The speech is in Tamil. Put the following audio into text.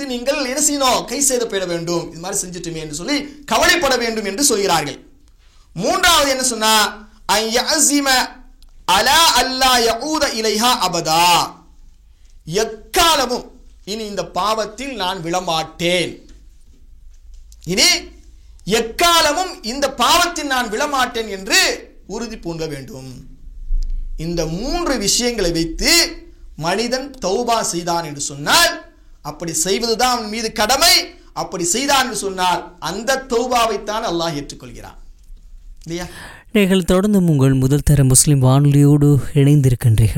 நீங்கள் என்ன செய்யணும் கை செய்தப்பட வேண்டும் இது மாதிரி செஞ்சுட்டுமே என்று சொல்லி கவலைப்பட வேண்டும் என்று சொல்கிறார்கள் மூன்றாவது என்ன சொன்னா அன் யஅஸிம அலா அல்லா யஊத இலைஹா அபதா எக்காலமும் இனி இந்த பாவத்தில் நான் விழமாட்டேன் இனி எக்காலமும் இந்த பாவத்தில் நான் விழமாட்டேன் என்று உறுதி பூண்ட வேண்டும் இந்த மூன்று விஷயங்களை வைத்து மனிதன் தௌபா செய்தான் என்று சொன்னால் அப்படி செய்வதுதான் அவன் மீது கடமை அப்படி செய்தான் என்று சொன்னால் அந்த தௌபாவைத்தான் அல்லாஹ் ஏற்றுக்கொள்கிறான் இல்லையா நீங்கள் தொடர்ந்தும் உங்கள் முதல் தர முஸ்லிம் வானொலியோடு இணைந்திருக்கின்றீர்கள்